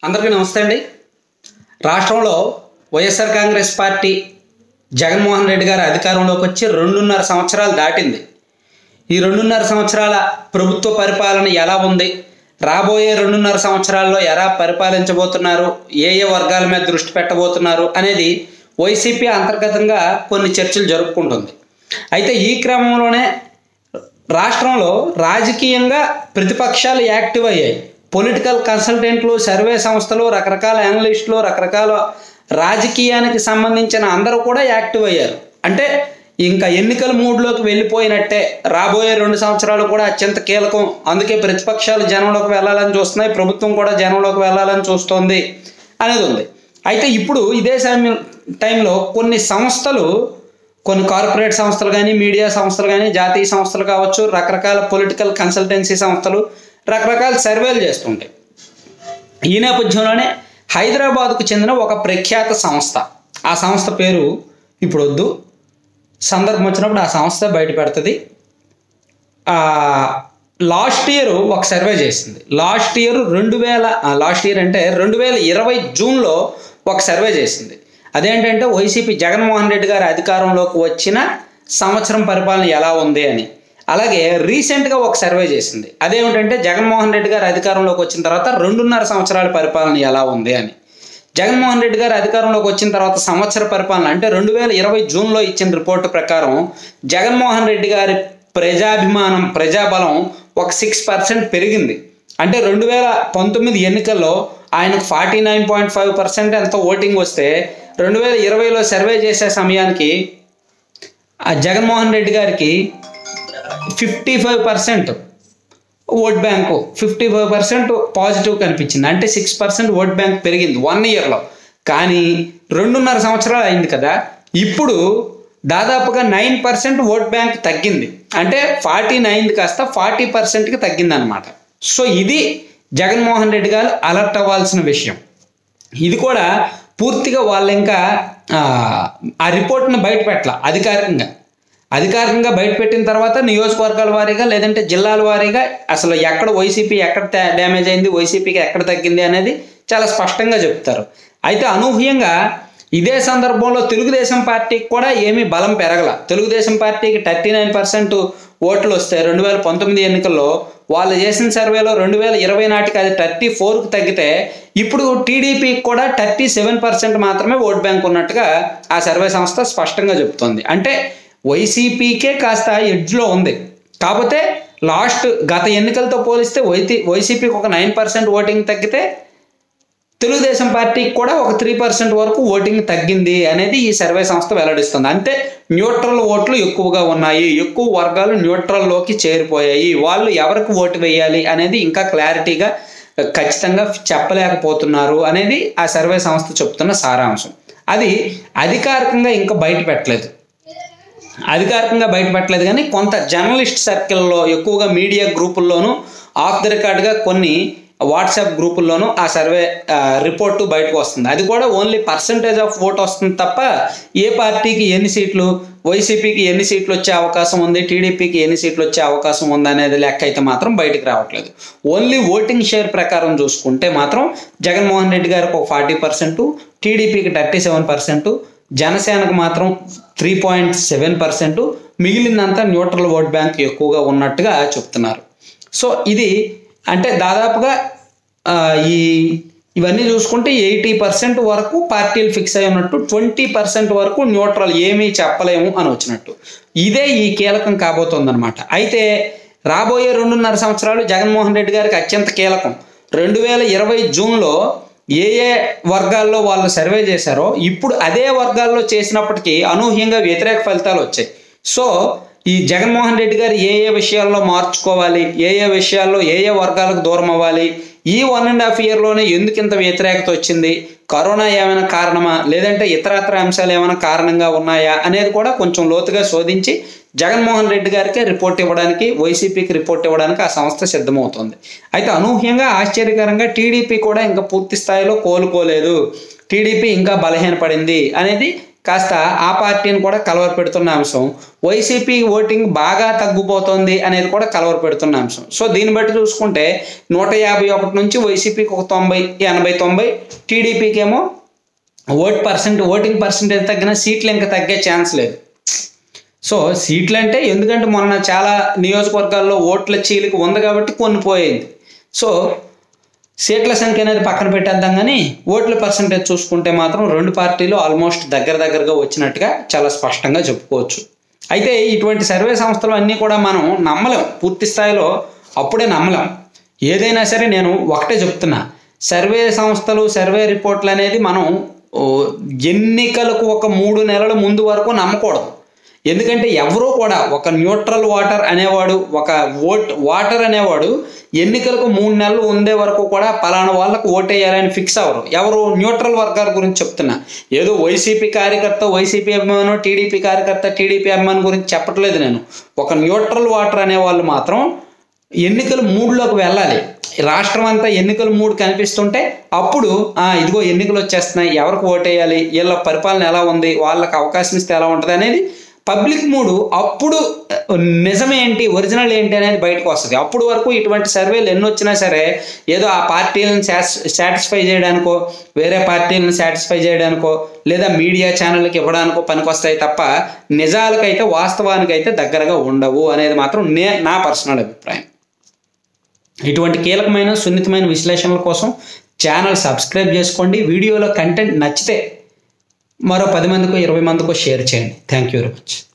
అందరికీ నమస్తే అండి రాష్ట్రంలో వైఎస్ఆర్ కాంగ్రెస్ పార్టీ జగన్మోహన్ రెడ్డి గారు అధికారంలోకి వచ్చి రెండున్నర సంవత్సరాలు దాటింది ఈ రెండున్నర సంవత్సరాల ప్రభుత్వ పరిపాలన ఎలా ఉంది రాబోయే రెండున్నర సంవత్సరాల్లో ఎలా పరిపాలించబోతున్నారు ఏ ఏ వర్గాల మీద దృష్టి పెట్టబోతున్నారు అనేది వైసీపీ అంతర్గతంగా కొన్ని చర్చలు జరుపుకుంటుంది అయితే ఈ క్రమంలోనే రాష్ట్రంలో రాజకీయంగా ప్రతిపక్షాలు యాక్టివ్ అయ్యాయి పొలిటికల్ కన్సల్టెంట్లు సర్వే సంస్థలు రకరకాల అనలిస్టులు రకరకాల రాజకీయానికి సంబంధించిన అందరూ కూడా యాక్టివ్ అయ్యారు అంటే ఇంకా ఎన్నికల మూడ్లోకి వెళ్ళిపోయినట్టే రాబోయే రెండు సంవత్సరాలు కూడా అత్యంత కీలకం అందుకే ప్రతిపక్షాలు జనంలోకి వెళ్ళాలని చూస్తున్నాయి ప్రభుత్వం కూడా జనంలోకి వెళ్ళాలని చూస్తోంది అనేది ఉంది అయితే ఇప్పుడు ఇదే సమయం టైంలో కొన్ని సంస్థలు కొన్ని కార్పొరేట్ సంస్థలు కానీ మీడియా సంస్థలు కానీ జాతీయ సంస్థలు కావచ్చు రకరకాల పొలిటికల్ కన్సల్టెన్సీ సంస్థలు రకరకాల సర్వేలు చేస్తుంటాయి ఈ నేపథ్యంలోనే హైదరాబాద్కు చెందిన ఒక ప్రఖ్యాత సంస్థ ఆ సంస్థ పేరు ఇప్పుడు వద్దు సందర్భం వచ్చినప్పుడు ఆ సంస్థ బయట పెడుతుంది లాస్ట్ ఇయర్ ఒక సర్వే చేసింది లాస్ట్ ఇయర్ రెండు వేల లాస్ట్ ఇయర్ అంటే రెండు వేల ఇరవై జూన్లో ఒక సర్వే చేసింది అదేంటంటే వైసీపీ జగన్మోహన్ రెడ్డి గారి అధికారంలోకి వచ్చిన సంవత్సరం పరిపాలన ఎలా ఉంది అని అలాగే రీసెంట్గా ఒక సర్వే చేసింది అదేమిటంటే జగన్మోహన్ రెడ్డి గారు అధికారంలోకి వచ్చిన తర్వాత రెండున్నర సంవత్సరాల పరిపాలన ఎలా ఉంది అని జగన్మోహన్ రెడ్డి గారు అధికారంలోకి వచ్చిన తర్వాత సంవత్సర పరిపాలన అంటే రెండు వేల ఇరవై జూన్లో ఇచ్చిన రిపోర్టు ప్రకారం జగన్మోహన్ రెడ్డి గారి ప్రజాభిమానం ప్రజాబలం ఒక సిక్స్ పర్సెంట్ పెరిగింది అంటే రెండు వేల పంతొమ్మిది ఎన్నికల్లో ఆయనకు forty nine point five percent ఎంతో ఓటింగ్ వస్తే రెండు వేల ఇరవైలో సర్వే చేసే సమయానికి ఆ జగన్మోహన్ రెడ్డి గారికి fifty five percent vote bank fifty five percent positive కనిపించింది అంటే సిక్స్ పర్సెంట్ ఓట్ బ్యాంక్ పెరిగింది వన్ ఇయర్లో కానీ రెండున్నర సంవత్సరాలు అయింది కదా ఇప్పుడు దాదాపుగా నైన్ పర్సెంట్ ఓట్ బ్యాంక్ తగ్గింది అంటే ఫార్టీ నైన్ కాస్త ఫార్టీ పర్సెంట్కి తగ్గింది అనమాట సో ఇది జగన్మోహన్ రెడ్డి గారు అలర్ట్ అవ్వాల్సిన విషయం ఇది కూడా పూర్తిగా వాళ్ళు ఇంకా ఆ రిపోర్ట్ని బయట పెట్టాల అధికారికంగా అధికారికంగా బయటపెట్టిన తర్వాత నియోజకవర్గాల వారీగా లేదంటే జిల్లాల వారీగా అసలు ఎక్కడ వైసీపీ ఎక్కడ డ్యామేజ్ అయింది వైసీపీకి ఎక్కడ తగ్గింది అనేది చాలా స్పష్టంగా చెప్తారు అయితే అనూహ్యంగా ఇదే సందర్భంలో తెలుగుదేశం పార్టీకి కూడా ఏమీ బలం పెరగల తెలుగుదేశం పార్టీకి థర్టీ నైన్ పర్సెంట్ ఓట్లు వస్తాయి రెండు వేల పంతొమ్మిది ఎన్నికల్లో వాళ్ళు చేసిన సర్వేలో రెండు వేల ఇరవై నాటికి అది థర్టీ ఫోర్కి తగ్గితే ఇప్పుడు టీడీపీకి కూడా థర్టీ సెవెన్ పర్సెంట్ మాత్రమే ఓట్ బ్యాంక్ ఉన్నట్టుగా ఆ సర్వే సంస్థ స్పష్టంగా చెబుతోంది అంటే వైసీపీకే కాస్త ఎడ్జ్లో ఉంది కాకపోతే లాస్ట్ గత ఎన్నికలతో పోలిస్తే వైసీ వైసీపీకి ఒక నైన్ పర్సెంట్ ఓటింగ్ తగ్గితే తెలుగుదేశం పార్టీకి కూడా ఒక త్రీ పర్సెంట్ వరకు ఓటింగ్ తగ్గింది అనేది ఈ సర్వే సంస్థ వెల్లడిస్తుంది అంటే న్యూట్రల్ ఓట్లు ఎక్కువగా ఉన్నాయి ఎక్కువ వర్గాలు న్యూట్రల్లోకి చేరిపోయాయి వాళ్ళు ఎవరికి ఓటు వేయాలి అనేది ఇంకా క్లారిటీగా ఖచ్చితంగా చెప్పలేకపోతున్నారు అనేది ఆ సర్వే సంస్థ చెప్తున్న సారాంశం అది అధికారికంగా ఇంకా బయట పెట్టలేదు అధికారికంగా బయటపెట్టలేదు కానీ కొంత జర్నలిస్ట్ సర్కిల్లో ఎక్కువగా మీడియా గ్రూపుల్లోనూ ఆఫ్ ద రికార్డ్గా కొన్ని వాట్సాప్ గ్రూపుల్లోనూ ఆ సర్వే రిపోర్టు బయటకు వస్తుంది అది కూడా ఓన్లీ పర్సంటేజ్ ఆఫ్ ఓట్ వస్తుంది తప్ప ఏ పార్టీకి ఎన్ని సీట్లు వైసీపీకి ఎన్ని సీట్లు వచ్చే అవకాశం ఉంది టీడీపీకి ఎన్ని సీట్లు వచ్చే అవకాశం ఉంది అనేది లెక్క అయితే మాత్రం బయటకు రావట్లేదు ఓన్లీ ఓటింగ్ షేర్ ప్రకారం చూసుకుంటే మాత్రం జగన్మోహన్ రెడ్డి గారికి ఒక ఫార్టీ పర్సెంట్ టీడీపీకి థర్టీ సెవెన్ పర్సెంట్ జనసేనకు మాత్రం త్రీ పాయింట్ సెవెన్ పర్సెంట్ మిగిలినంతా న్యూట్రల్ ఓట్ బ్యాంక్ ఎక్కువగా ఉన్నట్టుగా చెప్తున్నారు సో ఇది అంటే దాదాపుగా ఈ ఇవన్నీ చూసుకుంటే ఎయిటీ పర్సెంట్ వరకు పార్టీలు ఫిక్స్ అయి ఉన్నట్టు ట్వంటీ పర్సెంట్ వరకు న్యూట్రల్ ఏమీ చెప్పలేము అని వచ్చినట్టు ఇదే ఈ కీలకం కాబోతోందనమాట అయితే రాబోయే రెండున్నర సంవత్సరాలు జగన్మోహన్ రెడ్డి గారికి అత్యంత కీలకం రెండు వేల ఇరవై జూన్లో ఏ ఏ వర్గాల్లో వాళ్ళు సర్వే చేశారో ఇప్పుడు అదే వర్గాల్లో చేసినప్పటికీ అనూహ్యంగా వ్యతిరేక ఫలితాలు వచ్చాయి సో ఈ జగన్మోహన్ రెడ్డి గారు ఏ ఏ విషయాల్లో మార్చుకోవాలి ఏ ఏ విషయాల్లో ఏ ఏ వర్గాలకు దూరం అవ్వాలి ఈ వన్ అండ్ హాఫ్ ఇయర్లోనే ఎందుకు ఇంత వ్యతిరేకత వచ్చింది కరోనా ఏమైనా కారణమా లేదంటే ఇతరత్ర అంశాలు ఏమైనా కారణంగా ఉన్నాయా అనేది కూడా కొంచెం లోతుగా శోధించి జగన్మోహన్ రెడ్డి గారికి రిపోర్ట్ ఇవ్వడానికి వైసీపీకి రిపోర్ట్ ఇవ్వడానికి ఆ సంస్థ సిద్ధమవుతుంది అయితే అనూహ్యంగా ఆశ్చర్యకరంగా టీడీపీ కూడా ఇంకా పూర్తి స్థాయిలో కోలుకోలేదు టీడీపీ ఇంకా బలహీనపడింది అనేది కాస్త ఆ పార్టీని కూడా కలవర పెడుతున్న అంశం వైసీపీ ఓటింగ్ బాగా తగ్గిపోతుంది అనేది కూడా కలవర పెడుతున్న అంశం సో దీన్ని బట్టి చూసుకుంటే నూట యాభై ఒకటి నుంచి వైసీపీకి ఒక తొంభై ఎనభై తొంభై టీడీపీకి ఏమో ఓట్ పర్సెంట్ ఓటింగ్ పర్సెంటేజ్ తగ్గిన సీట్లు ఇంకా తగ్గే ఛాన్స్ లేదు సో సీట్లు అంటే ఎందుకంటే మొన్న చాలా నియోజకవర్గాల్లో ఓట్ల చీలిక ఉంది కాబట్టి కొన్ని పోయింది సో సీట్ల సంఖ్య అనేది పక్కన పెట్టేద్దాం కానీ ఓట్ల పర్సంటేజ్ చూసుకుంటే మాత్రం రెండు పార్టీలు ఆల్మోస్ట్ దగ్గర దగ్గరగా వచ్చినట్టుగా చాలా స్పష్టంగా చెప్పుకోవచ్చు అయితే ఇటువంటి సర్వే సంస్థలు అన్నీ కూడా మనం నమ్మలేం పూర్తి స్థాయిలో అప్పుడే నమ్మలేం ఏదైనా సరే నేను ఒకటే చెప్తున్నా సర్వే సంస్థలు సర్వే రిపోర్ట్లు అనేది మనం ఓ, ఎన్నికలకు ఒక మూడు నెలల ముందు వరకు నమ్మకూడదు ఎందుకంటే ఎవరూ కూడా ఒక న్యూట్రల్ వాటర్ అనేవాడు ఒక ఓట్ వాటర్ అనేవాడు ఎన్నికలకు మూడు నెలలు ఉండే వరకు కూడా పలానా వాళ్ళకు ఓటేయాలని ఫిక్స్ అవ్వరు ఎవరు న్యూట్రల్ వర్గాల గురించి చెప్తున్నా ఏదో వైసీపీ కార్యకర్త వైసీపీ అభిమానం టీడీపీ కార్యకర్త టీడీపీ అభిమానం గురించి చెప్పట్లేదు నేను ఒక న్యూట్రల్ వాటర్ అనే వాళ్ళు మాత్రం ఎన్నికల మూడులోకి వెళ్ళాలి రాష్ట్రం అంతా ఎన్నికల మూడు కనిపిస్తుంటే అప్పుడు ఆ ఇదిగో ఎన్నికలు వచ్చేస్తున్నాయి ఎవరికి ఓటేయాలి వీళ్ళ పరిపాలన ఎలా ఉంది వాళ్ళకి అవకాశం ఇస్తే ఎలా ఉంటుంది అనేది పబ్లిక్ మూడు అప్పుడు ఆ, నిజమేంటి ఒరిజినల్ ఏంటి అనేది బయటకు వస్తుంది అప్పుడు వరకు ఇటువంటి సర్వేలు ఎన్ని వచ్చినా సరే ఏదో ఆ పార్టీలను సాటిస్ఫై చేయడానికో వేరే పార్టీలను సాటిస్ఫై చేయడానికో లేదా మీడియా ఛానళ్ళకి ఇవ్వడానికో పనికొస్తాయి తప్ప నిజాలకైతే వాస్తవానికైతే దగ్గరగా ఉండవు అనేది మాత్రం నే నా పర్సనల్ అభిప్రాయం ఇటువంటి కీలకమైన సున్నితమైన విశ్లేషణల కోసం ఛానల్ సబ్స్క్రైబ్ చేసుకోండి వీడియోలో కంటెంట్ నచ్చితే మరో పది మందికో ఇరవై మందికో షేర్ చేయండి థ్యాంక్ యూ వెరీ మచ్